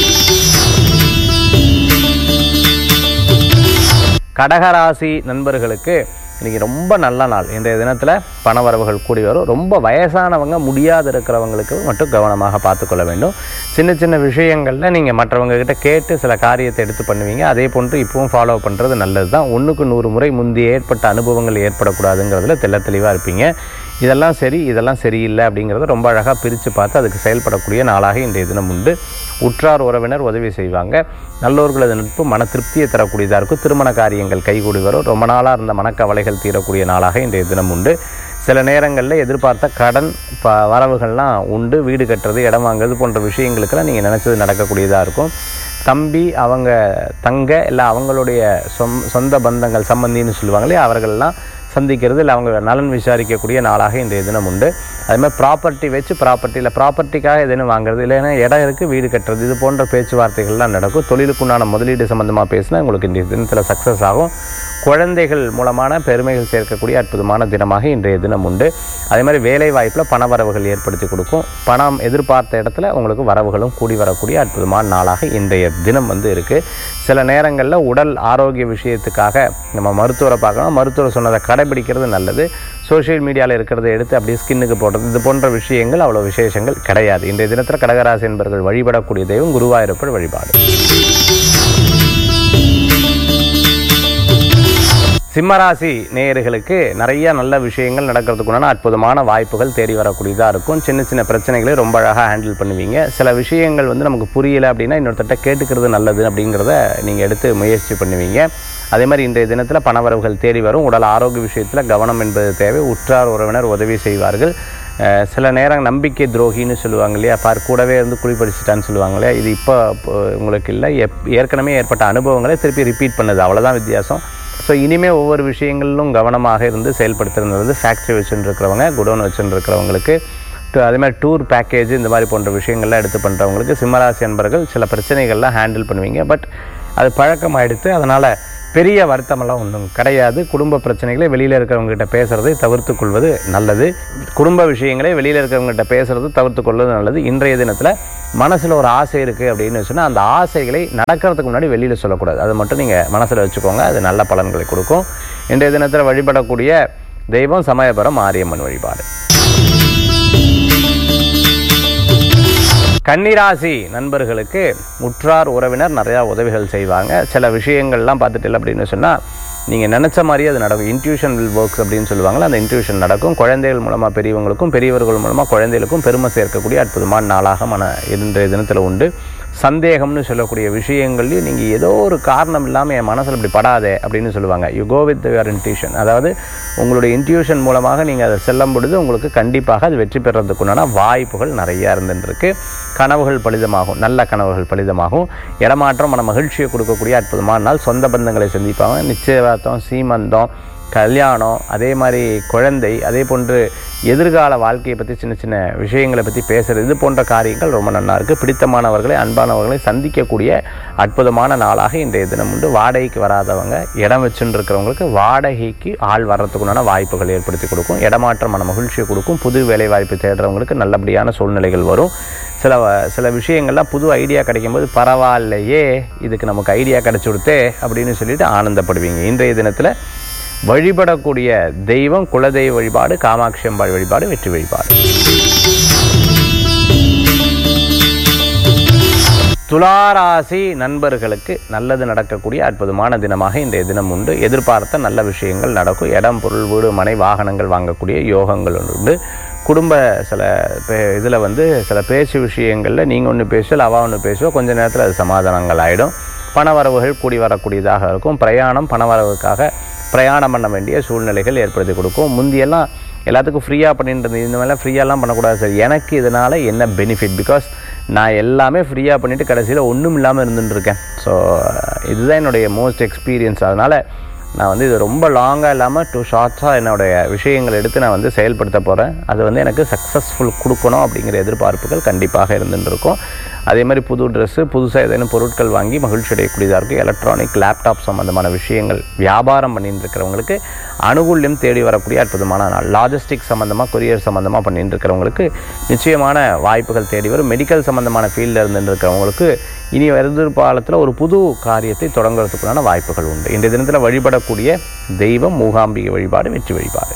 கடகராசி நண்பர்களுக்கு இன்றைக்கி ரொம்ப நல்ல நாள் இன்றைய தினத்தில் பணவரவுகள் கூடி வரும் ரொம்ப வயசானவங்க முடியாது இருக்கிறவங்களுக்கு மட்டும் கவனமாக பார்த்துக்கொள்ள வேண்டும் சின்ன சின்ன விஷயங்களில் நீங்கள் மற்றவங்க கிட்ட கேட்டு சில காரியத்தை எடுத்து பண்ணுவீங்க அதே போன்று இப்பவும் ஃபாலோ பண்ணுறது நல்லது தான் ஒன்றுக்கு நூறு முறை முந்தைய ஏற்பட்ட அனுபவங்கள் ஏற்படக்கூடாதுங்கிறதுல தெள்ள தெளிவாக இருப்பீங்க இதெல்லாம் சரி இதெல்லாம் சரியில்லை அப்படிங்கிறத ரொம்ப அழகாக பிரித்து பார்த்து அதுக்கு செயல்படக்கூடிய நாளாக இன்றைய தினம் உண்டு உற்றார் உறவினர் உதவி செய்வாங்க நல்லோர்களது நட்பு மன திருப்தியை தரக்கூடியதாக இருக்கும் திருமண காரியங்கள் கைகூடி வரும் ரொம்ப நாளாக இருந்த மனக்கவலைகள் தீரக்கூடிய நாளாக இன்றைய தினம் உண்டு சில நேரங்களில் எதிர்பார்த்த கடன் ப வரவுகள்லாம் உண்டு வீடு கட்டுறது இடம் வாங்குறது போன்ற விஷயங்களுக்கெல்லாம் நீங்கள் நினச்சது நடக்கக்கூடியதாக இருக்கும் தம்பி அவங்க தங்க இல்லை அவங்களுடைய சொம் சொந்த பந்தங்கள் சம்பந்தின்னு சொல்லுவாங்களே அவர்கள்லாம் சந்திக்கிறது இல்லை அவங்க நலன் விசாரிக்கக்கூடிய நாளாக இன்றைய தினம் உண்டு அதே மாதிரி ப்ராப்பர்ட்டி வச்சு ப்ராப்பர்ட்டியில் ப்ராப்பர்ட்டிக்காக எதுன்னு வாங்குறது இல்லைன்னா இடம் இருக்குது வீடு கட்டுறது இது போன்ற பேச்சுவார்த்தைகள்லாம் நடக்கும் தொழிலுக்குண்டான முதலீடு சம்மந்தமாக பேசினா உங்களுக்கு இன்றைய தினத்தில் சக்ஸஸ் ஆகும் குழந்தைகள் மூலமான பெருமைகள் சேர்க்கக்கூடிய அற்புதமான தினமாக இன்றைய தினம் உண்டு அதே மாதிரி வேலை வாய்ப்பில் பண வரவுகள் ஏற்படுத்தி கொடுக்கும் பணம் எதிர்பார்த்த இடத்துல உங்களுக்கு வரவுகளும் கூடி வரக்கூடிய அற்புதமான நாளாக இன்றைய தினம் வந்து இருக்குது சில நேரங்களில் உடல் ஆரோக்கிய விஷயத்துக்காக நம்ம மருத்துவரை பார்க்கணும் மருத்துவர் சொன்னதை கடைபிடிக்கிறது நல்லது சோஷியல் மீடியாவில் இருக்கிறத எடுத்து அப்படியே ஸ்கின்னுக்கு போடுறது இது போன்ற விஷயங்கள் அவ்வளோ விசேஷங்கள் கிடையாது இன்றைய தினத்தில் கடகராசி என்பவர்கள் வழிபடக்கூடிய தெய்வம் குருவாயூரப்பர் வழிபாடு சிம்மராசி நேயர்களுக்கு நிறைய நல்ல விஷயங்கள் நடக்கிறதுக்குண்டான அற்புதமான வாய்ப்புகள் தேடி வரக்கூடியதாக இருக்கும் சின்ன சின்ன பிரச்சனைகளை ரொம்ப அழகாக ஹேண்டில் பண்ணுவீங்க சில விஷயங்கள் வந்து நமக்கு புரியலை அப்படின்னா இன்னொருத்தட்ட கேட்டுக்கிறது நல்லது அப்படிங்கிறத நீங்கள் எடுத்து முயற்சி பண்ணுவீங்க அதே மாதிரி இன்றைய தினத்தில் பணவரவுகள் தேடி வரும் உடல் ஆரோக்கிய விஷயத்தில் கவனம் என்பது தேவை உற்றார் உறவினர் உதவி செய்வார்கள் அஹ் சில நேரம் நம்பிக்கை துரோகின்னு சொல்லுவாங்க இல்லையா பார் கூடவே இருந்து குளிப்படிச்சிட்டான்னு சொல்லுவாங்க இல்லையா இது இப்போ உங்களுக்கு இல்லை எப் ஏற்கனவே ஏற்பட்ட அனுபவங்களை திருப்பி ரிப்பீட் பண்ணுது அவ்வளோதான் வித்தியாசம் ஸோ இனிமேல் ஒவ்வொரு விஷயங்களிலும் கவனமாக இருந்து செயல்படுத்துறது ஃபேக்ட்ரி வச்சுட்டு இருக்கிறவங்க குடோன் வச்சுட்டு இருக்கிறவங்களுக்கு டு- அதே மாதிரி டூர் பேக்கேஜ் இந்த மாதிரி போன்ற விஷயங்கள்லாம் எடுத்து பண்ணுறவங்களுக்கு சிம்மராசி அன்பர்கள் சில பிரச்சனைகள்லாம் ஹேண்டில் பண்ணுவீங்க பட் அது பழக்கமாயிடுத்து அதனால் பெரிய வருத்தமெல்லாம் ஒன்றும் கிடையாது குடும்ப பிரச்சனைகளை வெளியில் இருக்கிறவங்ககிட்ட பேசுகிறதை தவிர்த்து கொள்வது நல்லது குடும்ப விஷயங்களை வெளியில் இருக்கிறவங்ககிட்ட பேசுகிறது தவிர்த்து கொள்வது நல்லது இன்றைய தினத்தில் மனசில் ஒரு ஆசை இருக்குது அப்படின்னு சொன்னால் அந்த ஆசைகளை நடக்கிறதுக்கு முன்னாடி வெளியில் சொல்லக்கூடாது அது மட்டும் நீங்கள் மனசில் வச்சுக்கோங்க அது நல்ல பலன்களை கொடுக்கும் இன்றைய தினத்தில் வழிபடக்கூடிய தெய்வம் சமயபுரம் மாரியம்மன் வழிபாடு கன்னிராசி நண்பர்களுக்கு உற்றார் உறவினர் நிறையா உதவிகள் செய்வாங்க சில விஷயங்கள்லாம் பார்த்துட்டு அப்படின்னு சொன்னால் நீங்கள் நினச்ச மாதிரியே அது நடக்கும் இன்ட்யூஷன் வில் ஒர்க்ஸ் அப்படின்னு சொல்லுவாங்கள்ல அந்த இன்ட்யூஷன் நடக்கும் குழந்தைகள் மூலமாக பெரியவங்களுக்கும் பெரியவர்கள் மூலமாக குழந்தைகளுக்கும் பெருமை சேர்க்கக்கூடிய அற்புதமான நாளாக மன இன்றைய தினத்தில் உண்டு சந்தேகம்னு சொல்லக்கூடிய விஷயங்கள்லையும் நீங்கள் ஏதோ ஒரு காரணம் இல்லாமல் என் மனசில் இப்படி படாதே அப்படின்னு சொல்லுவாங்க you go with your intuition அதாவது உங்களுடைய இன்ட்யூஷன் மூலமாக நீங்கள் அதை செல்லும் பொழுது உங்களுக்கு கண்டிப்பாக அது வெற்றி பெறதுக்குண்டான வாய்ப்புகள் நிறையா இருந்துருக்கு கனவுகள் பலிதமாகும் நல்ல கனவுகள் பலிதமாகும் இடமாற்றம் மன மகிழ்ச்சியை கொடுக்கக்கூடிய அற்புதமான நாள் சொந்த பந்தங்களை சந்திப்பாங்க நிச்சயதார்த்தம் சீமந்தம் கல்யாணம் அதே மாதிரி குழந்தை அதே போன்று எதிர்கால வாழ்க்கையை பற்றி சின்ன சின்ன விஷயங்களை பற்றி பேசுகிறது இது போன்ற காரியங்கள் ரொம்ப நல்லா இருக்குது பிடித்தமானவர்களை அன்பானவர்களை சந்திக்கக்கூடிய அற்புதமான நாளாக இன்றைய தினம் உண்டு வாடகைக்கு வராதவங்க இடம் வச்சுட்டு இருக்கிறவங்களுக்கு வாடகைக்கு ஆள் வர்றதுக்குண்டான வாய்ப்புகள் ஏற்படுத்தி கொடுக்கும் இடமாற்றம் மன மகிழ்ச்சியை கொடுக்கும் புது வேலை வாய்ப்பு தேடுறவங்களுக்கு நல்லபடியான சூழ்நிலைகள் வரும் சில வ- சில விஷயங்கள்லாம் புது ஐடியா கிடைக்கும்போது பரவாயில்லையே இதுக்கு நமக்கு ஐடியா கிடைச்சி கொடுத்தே அப்படின்னு சொல்லிட்டு ஆனந்தப்படுவீங்க இன்றைய தினத்தில் வழிபடக்கூடிய தெய்வம் குலதெய்வ வழிபாடு காமாட்சி அம்பாள் வழிபாடு வெற்றி வழிபாடு துளாராசி நண்பர்களுக்கு நல்லது நடக்கக்கூடிய அற்புதமான தினமாக இன்றைய தினம் உண்டு எதிர்பார்த்த நல்ல விஷயங்கள் நடக்கும் இடம் பொருள் வீடு மனை வாகனங்கள் வாங்கக்கூடிய யோகங்கள் உண்டு குடும்ப சில இதில் வந்து சில பேச்சு விஷயங்களில் நீங்கள் ஒன்று பேசுவல் அவள் ஒன்று பேசுவோம் கொஞ்ச நேரத்தில் அது சமாதானங்கள் ஆகிடும் பணவரவுகள் கூடி வரக்கூடியதாக இருக்கும் பிரயாணம் பணவரவுக்காக பிரயாணம் பண்ண வேண்டிய சூழ்நிலைகள் ஏற்படுத்தி கொடுக்கும் முந்தியெல்லாம் எல்லாத்துக்கும் ஃப்ரீயாக பண்ணிட்டு இருந்தது இந்த மாதிரிலாம் ஃப்ரீயாலாம் பண்ணக்கூடாது சார் எனக்கு இதனால் என்ன பெனிஃபிட் பிகாஸ் நான் எல்லாமே ஃப்ரீயாக பண்ணிவிட்டு கடைசியில் ஒன்றும் இல்லாமல் இருந்துட்டு இருக்கேன் ஸோ இதுதான் என்னுடைய மோஸ்ட் எக்ஸ்பீரியன்ஸ் அதனால் நான் வந்து இது ரொம்ப லாங்காக இல்லாமல் டூ ஷார்ட்ஸாக என்னுடைய விஷயங்களை எடுத்து நான் வந்து செயல்படுத்த போகிறேன் அது வந்து எனக்கு சக்ஸஸ்ஃபுல் கொடுக்கணும் அப்படிங்கிற எதிர்பார்ப்புகள் கண்டிப்பாக இருந்துட்டு இருக்கும் அதே மாதிரி புது ட்ரெஸ்ஸு புதுசாக ஏதேனும் பொருட்கள் வாங்கி மகிழ்ச்சி அடையக்கூடியதாக இருக்கும் எலக்ட்ரானிக் லேப்டாப் சம்மந்தமான விஷயங்கள் வியாபாரம் பண்ணிட்டு இருக்கிறவங்களுக்கு அனுகூல்யம் தேடி வரக்கூடிய அற்புதமான நாள் லாஜிஸ்டிக் சம்மந்தமாக கொரியர் சம்மந்தமாக பண்ணிட்டு இருக்கிறவங்களுக்கு நிச்சயமான வாய்ப்புகள் தேடி வரும் மெடிக்கல் சம்மந்தமான ஃபீல்டில் இருந்துட்டு இருக்கிறவங்களுக்கு இனி எதிர்காலத்தில் ஒரு புது காரியத்தை தொடங்குறதுக்குண்டான வாய்ப்புகள் உண்டு இன்றைய தினத்தில் வழிபடக்கூடிய தெய்வம் மூகாம்பிகை வழிபாடு வெற்றி வழிபாடு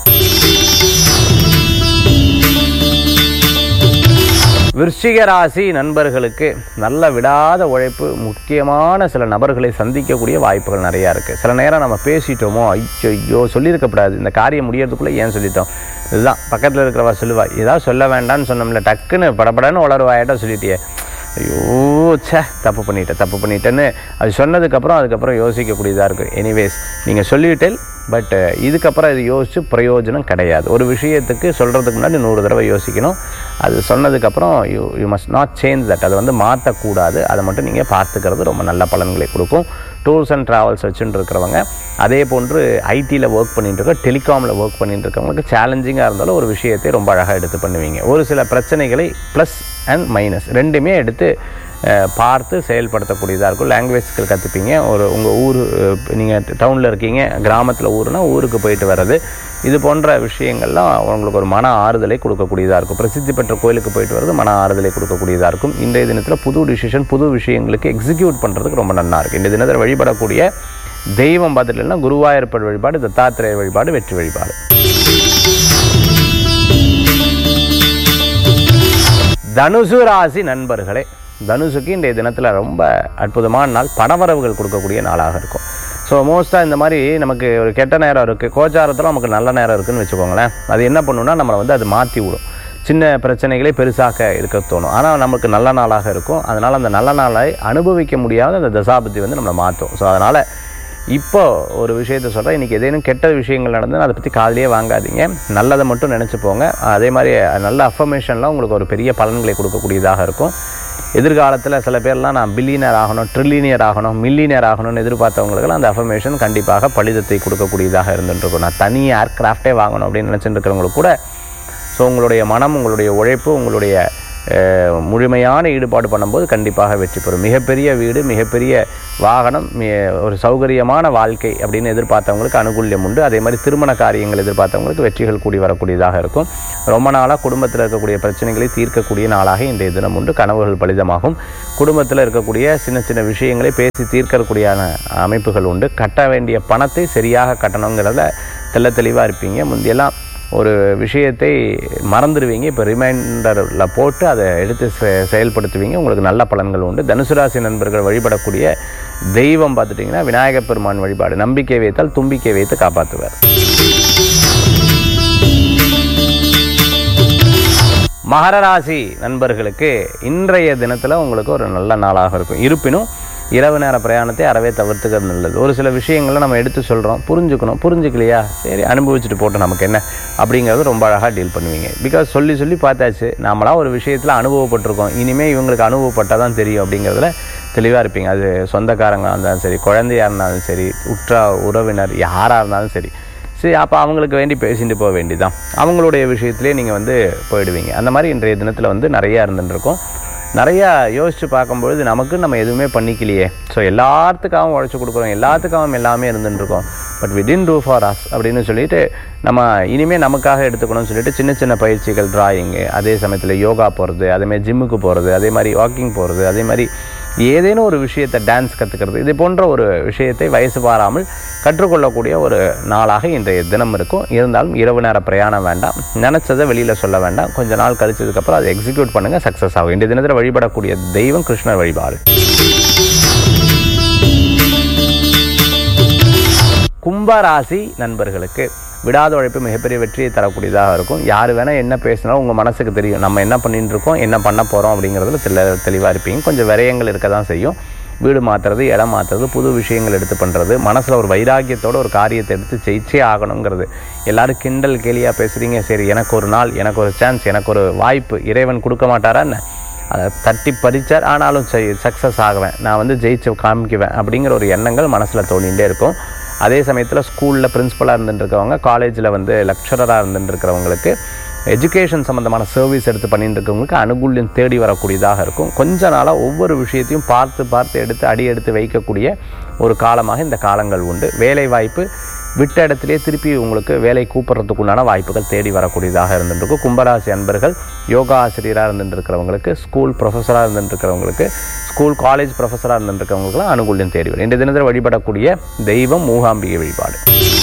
விருச்சிக ராசி நண்பர்களுக்கு நல்ல விடாத உழைப்பு முக்கியமான சில நபர்களை சந்திக்கக்கூடிய வாய்ப்புகள் நிறையா இருக்குது சில நேரம் நம்ம பேசிட்டோமோ ஐயோ ஐயோ சொல்லியிருக்கக்கூடாது இந்த காரியம் முடியறதுக்குள்ளே ஏன் சொல்லிட்டோம் இதுதான் பக்கத்தில் இருக்கிறவா சொல்லுவா ஏதாவது சொல்ல வேண்டாம்னு சொன்னோம்ல டக்குன்னு படபடன்னு உளருவாயிட்ட சொல்லிட்டியே ஐயோ ச்சே தப்பு பண்ணிட்டேன் தப்பு பண்ணிட்டேன்னு அது சொன்னதுக்கப்புறம் அதுக்கப்புறம் யோசிக்கக்கூடியதாக இருக்கும் எனிவேஸ் நீங்கள் சொல்லிவிட்டேன் பட் இதுக்கப்புறம் இது யோசித்து பிரயோஜனம் கிடையாது ஒரு விஷயத்துக்கு சொல்கிறதுக்கு முன்னாடி நூறு தடவை யோசிக்கணும் அது சொன்னதுக்கப்புறம் you you must not change that அதை வந்து மாற்றக்கூடாது அதை மட்டும் நீங்கள் பார்த்துக்கிறது ரொம்ப நல்ல பலன்களை கொடுக்கும் டூர்ஸ் அண்ட் ட்ராவல்ஸ் வச்சுட்டு இருக்கிறவங்க அதே போன்று ஐடியில் ஒர்க் பண்ணிட்டு இருக்க டெலிகாமில் ஒர்க் பண்ணிட்டு இருக்கவங்களுக்கு சேலஞ்சிங்காக இருந்தாலும் ஒரு விஷயத்தை ரொம்ப அழகாக எடுத்து பண்ணுவீங்க ஒரு சில பிரச்சனைகளை ப்ளஸ் அண்ட் மைனஸ் ரெண்டுமே எடுத்து அஹ், பார்த்து செயல்படுத்தக்கூடியதாக இருக்கும் லாங்குவேஜ் ஸ்கில் கற்றுப்பீங்க ஒரு உங்கள் ஊர் நீங்கள் டவுனில் இருக்கீங்க கிராமத்தில் ஊருனா ஊருக்கு போயிட்டு வர்றது இது போன்ற விஷயங்கள்லாம் உங்களுக்கு ஒரு மன ஆறுதலை கொடுக்கக்கூடியதாக இருக்கும் பிரசித்தி பெற்ற கோயிலுக்கு போயிட்டு வர்றது மன ஆறுதலை கொடுக்கக்கூடியதாக இருக்கும் இன்றைய தினத்தில் புது டிசிஷன் புது விஷயங்களுக்கு எக்ஸிக்யூட் பண்ணுறதுக்கு ரொம்ப நல்லா இருக்குது இந்த தினத்தில் வழிபடக்கூடிய தெய்வம் பார்த்துட்டீங்கன்னா குருவாயூர்ப்பர் வழிபாடு தத்தாத்திரேய வழிபாடு வெற்றி வழிபாடு தனுசு ராசி நண்பர்களே தனுசுக்கு இன்றைய தினத்தில் ரொம்ப அற்புதமான நாள் பணவரவுகள் கொடுக்கக்கூடிய நாளாக இருக்கும் ஸோ மோஸ்ட்டாக இந்த மாதிரி நமக்கு ஒரு கெட்ட நேரம் இருக்குது கோச்சாரத்தில் நமக்கு நல்ல நேரம் இருக்குன்னு வச்சுக்கோங்களேன் அது என்ன பண்ணுன்னா நம்மளை வந்து அது மாற்றி விடும் சின்ன பிரச்சனைகளே பெருசாக இருக்க தோணும் ஆனால் நமக்கு நல்ல நாளாக இருக்கும் அதனால் அந்த நல்ல நாளை அனுபவிக்க முடியாத அந்த தசாபதி வந்து நம்மளை மாற்றும் ஸோ அதனால் இப்போ ஒரு விஷயத்த சொல்கிறேன் இன்றைக்கி ஏதேனும் கெட்ட விஷயங்கள் நடந்து அதை பற்றி காதிலே வாங்காதீங்க நல்லதை மட்டும் நினச்சி போங்க அதே மாதிரி நல்ல அஃபர்மேஷன்லாம் உங்களுக்கு ஒரு பெரிய பலன்களை கொடுக்கக்கூடியதாக இருக்கும் எதிர்காலத்தில் சில பேர்லாம் நான் பில்லியனர் ஆகணும் ட்ரில்லியனியர் ஆகணும் மில்லியனர் ஆகணும்னு எதிர்பார்த்தவங்களுக்கெல்லாம் அந்த அஃபர்மேஷன் கண்டிப்பாக பலிதத்தை கொடுக்கக்கூடியதாக இருந்துருக்கும் நான் தனி ஏர்கிராஃப்டே வாங்கணும் அப்படின்னு நினச்சிட்டு இருக்கிறவங்களுக்கு கூட ஸோ உங்களுடைய மனம் உங்களுடைய உழைப்பு உங்களுடைய அஹ், முழுமையான ஈடுபாடு பண்ணும்போது கண்டிப்பாக வெற்றி பெறும் மிகப்பெரிய வீடு மிகப்பெரிய வாகனம் மி- ஒரு சௌகரியமான வாழ்க்கை அப்படின்னு எதிர்பார்த்தவங்களுக்கு அனுகூல்யம் உண்டு அதே மாதிரி திருமண காரியங்கள் எதிர்பார்த்தவங்களுக்கு வெற்றிகள் கூடி வரக்கூடியதாக இருக்கும் ரொம்ப நாளாக குடும்பத்தில் இருக்கக்கூடிய பிரச்சனைகளை தீர்க்கக்கூடிய நாளாக இன்றைய தினம் உண்டு கனவுகள் பலிதமாகும் குடும்பத்தில் இருக்கக்கூடிய சின்ன சின்ன விஷயங்களை பேசி தீர்க்கக்கூடியான அமைப்புகள் உண்டு கட்ட வேண்டிய பணத்தை சரியாக கட்டணுங்கிறத தெள்ள தெளிவாக இருப்பீங்க முந்தியெல்லாம் ஒரு விஷயத்தை மறந்துடுவீங்க இப்போ ரிமைண்டரில் போட்டு அதை எடுத்து செ- செயல்படுத்துவீங்க உங்களுக்கு நல்ல பலன்கள் உண்டு தனுசு ராசி நண்பர்கள் வழிபடக்கூடிய தெய்வம் பார்த்துட்டிங்கன்னா விநாயகப் பெருமான் வழிபாடு நம்பிக்கை வைத்தால் தும்பிக்கை வைத்து காப்பாற்றுவார் மகர ராசி நண்பர்களுக்கு இன்றைய தினத்தில் உங்களுக்கு ஒரு நல்ல நாளாக இருக்கும் இருப்பினும் இரவு நேர பிரயாணத்தை அறவே தவிர்த்துக்கிறது நல்லது ஒரு சில விஷயங்களை நம்ம எடுத்து சொல்கிறோம் புரிஞ்சுக்கணும் புரிஞ்சுக்கலையா சரி அனுபவிச்சுட்டு போட்டு நமக்கு என்ன அப்படிங்கிறது ரொம்ப அழகாக டீல் பண்ணுவீங்க பிகாஸ் சொல்லி சொல்லி பார்த்தாச்சு நாமளாம் ஒரு விஷயத்தில் அனுபவப்பட்டிருக்கோம் இனிமேல் இவங்களுக்கு அனுபவப்பட்டால் தான் தெரியும் அப்படிங்கிறதுல தெளிவாக இருப்பீங்க அது சொந்தக்காரங்களாக இருந்தாலும் சரி குழந்தையாக இருந்தாலும் சரி உற்றா உறவினர் யாராக இருந்தாலும் சரி சரி அப்போ அவங்களுக்கு வேண்டி பேசிட்டு போக வேண்டியதான் அவங்களுடைய விஷயத்திலே நீங்கள் வந்து போயிடுவீங்க அந்த மாதிரி இன்றைய தினத்தில் வந்து நிறையா இருந்துருக்கும் நிறையா யோசித்து பார்க்கும்பொழுது நமக்கு நம்ம எதுவுமே பண்ணிக்கலையே ஸோ எல்லாத்துக்காகவும் உழைச்சி கொடுக்குறோம் எல்லாத்துக்காகவும் எல்லாமே இருந்துருக்கோம் but we didn't do for us அப்படின்னு சொல்லிட்டு நம்ம இனிமேல் நமக்காக எடுத்துக்கணும்னு சொல்லிட்டு சின்ன சின்ன பயிற்சிகள் டிராயிங்கு அதே சமயத்தில் யோகா போகிறது அதேமாதிரி ஜிம்முக்கு போகிறது அதே மாதிரி வாக்கிங் போகிறது அதே மாதிரி ஏதேனும் ஒரு விஷயத்தை டான்ஸ் கற்றுக்கிறது இது போன்ற ஒரு விஷயத்தை வயசு பாராமல் கற்றுக்கொள்ளக்கூடிய ஒரு நாளாக இன்றைய தினம் இருக்கும் இருந்தாலும் இரவு நேர பிரயாணம் வேண்டாம் நினச்சதை வெளியில் சொல்ல வேண்டாம் கொஞ்ச நாள் கழிச்சதுக்கப்புறம் அதை எக்ஸிக்யூட் பண்ணுங்கள் சக்ஸஸ் ஆகும் இன்றைய தினத்தில் வழிபடக்கூடிய தெய்வம் கிருஷ்ணர் வழிபாடு கும்பராசி நண்பர்களுக்கு விடாத உழைப்பு மிகப்பெரிய வெற்றியை தரக்கூடியதாக இருக்கும் யார் வேணால் என்ன பேசினாலும் உங்கள் மனசுக்கு தெரியும் நம்ம என்ன பண்ணிட்டு இருக்கோம் என்ன பண்ண போகிறோம் அப்படிங்கிறதுல தெளி தெளிவாக இருப்பீங்க கொஞ்சம் விரயங்கள் இருக்க தான் செய்யும் வீடு மாற்றுறது இடம் மாற்றுறது புது விஷயங்கள் எடுத்து பண்ணுறது மனசில் ஒரு வைராக்கியத்தோட ஒரு காரியத்தை எடுத்து ஜெயிச்சே ஆகணுங்கிறது எல்லாரும் கிண்டல் கேலியாக பேசுகிறீங்க சரி எனக்கு ஒரு நாள் எனக்கு ஒரு சான்ஸ் எனக்கு ஒரு வாய்ப்பு இறைவன் கொடுக்க மாட்டாரா என்ன அதை தட்டி பறிச்சார் ஆனாலும் சரி சக்ஸஸ் ஆகுவேன் நான் வந்து ஜெயிச்சு காமிக்குவேன் அப்படிங்கிற ஒரு எண்ணங்கள் மனசில் தோணிகிட்டே இருக்கும் அதே சமயத்தில் ஸ்கூலில் பிரின்ஸிபலாக இருந்துட்டு இருக்கவங்க காலேஜில் வந்து லெக்சரராக இருந்துட்டு இருக்கிறவங்களுக்கு எஜுகேஷன் சம்மந்தமான சர்வீஸ் எடுத்து பண்ணிட்டு இருக்கவங்களுக்கு அனுகூல்யம் தேடி வரக்கூடியதாக இருக்கும் கொஞ்ச நாளாக ஒவ்வொரு விஷயத்தையும் பார்த்து பார்த்து எடுத்து அடி எடுத்து வைக்கக்கூடிய ஒரு காலமாக இந்த காலங்கள் உண்டு வேலை வாய்ப்பு விட்ட இடத்திலே திருப்பி உங்களுக்கு வேலை கூப்பிட்றதுக்குண்டான வாய்ப்புகள் தேடி வரக்கூடியதாக இருந்துருக்கும் கும்பராசி அன்பர்கள் யோகா ஆசிரியராக இருந்துட்டு இருக்கிறவங்களுக்கு ஸ்கூல் ப்ரொஃபஸராக இருந்துட்டு இருக்கிறவங்களுக்கு ஸ்கூல் காலேஜ் ப்ரொஃபஸராக இருந்துட்டு இருக்கிறவங்களுக்குலாம் அனுகூல்யம் தேடி வரும் இந்த தினத்தில் வழிபடக்கூடிய தெய்வம் மூகாம்பிகை வழிபாடு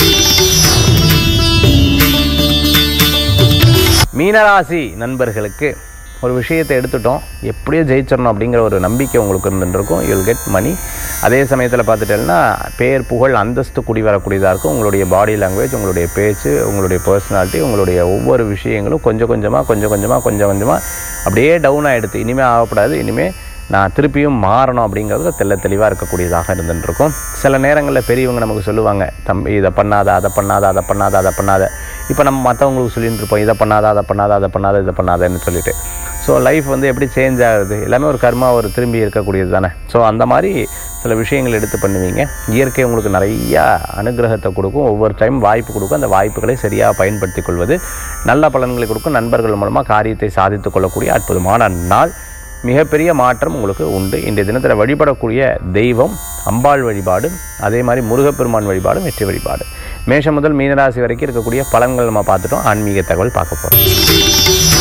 மீனராசி நண்பர்களுக்கு ஒரு விஷயத்தை எடுத்துட்டோம் எப்படியோ ஜெயிச்சிடணும் அப்படிங்கிற ஒரு நம்பிக்கை உங்களுக்கு இருந்துருக்கும் யூல் கெட் மணி அதே சமயத்தில் பார்த்துட்டேன்னா பேர் புகழ் அந்தஸ்து குடி வரக்கூடியதாக இருக்கும் உங்களுடைய பாடி லாங்குவேஜ் உங்களுடைய பேச்சு உங்களுடைய பர்சனாலிட்டி உங்களுடைய ஒவ்வொரு விஷயங்களும் கொஞ்சம் கொஞ்சமாக கொஞ்சம் கொஞ்சமாக கொஞ்சம் கொஞ்சமாக அப்படியே டவுன் ஆகிடுது இனிமேல் ஆகக்கூடாது இனிமேல் நான் திருப்பியும் மாறணும் அப்படிங்கிறது தெள்ள தெளிவாக இருக்கக்கூடியதாக இருந்துருக்கும் சில நேரங்களில் பெரியவங்க நமக்கு சொல்லுவாங்க தம்பி இதை பண்ணாத அதை பண்ணாத அதை பண்ணாத அதை பண்ணாத இப்போ நம்ம மற்றவங்களுக்கு சொல்லிட்டு இருப்போம் இதை பண்ணாத அதை பண்ணாத அதை பண்ணாத இதை பண்ணாதன்னு சொல்லிட்டு ஸோ லைஃப் வந்து எப்படி சேஞ்ச் ஆகுது எல்லாமே ஒரு கர்மா ஒரு திரும்பி இருக்கக்கூடியது தானே ஸோ அந்த மாதிரி சில விஷயங்கள் எடுத்து பண்ணுவீங்க இயற்கை உங்களுக்கு நிறைய அனுகிரகத்தை கொடுக்கும் ஒவ்வொரு டைம் வாய்ப்பு கொடுக்கும் அந்த வாய்ப்புகளை சரியாக பயன்படுத்திக் கொள்வது நல்ல பலன்களை கொடுக்கும் நண்பர்கள் மூலமாக காரியத்தை சாதித்துக் கொள்ளக்கூடிய அற்புதமான நாள் மிகப்பெரிய மாற்றம் உங்களுக்கு உண்டு இன்றைய தினத்தில் வழிபடக்கூடிய தெய்வம் அம்பாள் வழிபாடு அதே மாதிரி முருகப்பெருமான் வழிபாடு வெற்றி வழிபாடு மேஷம் முதல் மீனராசி வரைக்கும் இருக்கக்கூடிய பலன்கள் நம்ம பார்த்துட்டோம் ஆன்மீக தகவல் பார்க்க போகிறோம்